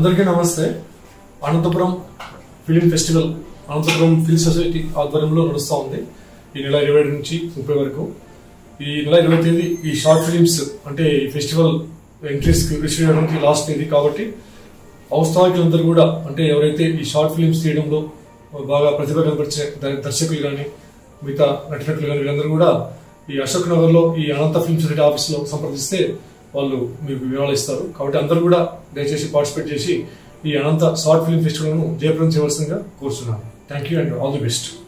అందరికీ నమస్తే Anantapuram film festival Anantapuram film society ఆధ్వర్యంలో నడుస్తూ ఉంది ఈ నెల ఇరవై ఏడు నుంచి ముప్పై వరకు ఈ నెల ఇరవై తేదీ ఈ షార్ట్ ఫిలిమ్స్ అంటే ఈ ఫెస్టివల్ ఎంట్రీస్ రిజిస్టర్ చేయడానికి లాస్ట్ తేదీ కాబట్టి ఔత్సాహికులందరూ కూడా అంటే ఎవరైతే ఈ షార్ట్ ఫిలిమ్స్ తీయడంలో బాగా ప్రతిభ కనపరిచే ద- దర్శకులు కానీ మిగతా నటినట్లు కానీ వీళ్ళందరూ కూడా ఈ అశోక్ నగర్ లో ఈ అనంత ఫిల్మ్ సొసైటీ ఆఫీస్ లో సంప్రదిస్తే వాళ్ళు మీకు వివరాలు ఇస్తారు కాబట్టి అందరూ కూడా దయచేసి పార్టిసిపేట్ చేసి ఈ అనంత షార్ట్ ఫిల్మ్ ఫెస్టివల్ ను జయప్రదం చేయవలసిందిగా కోరుతున్నాను thank you and all the best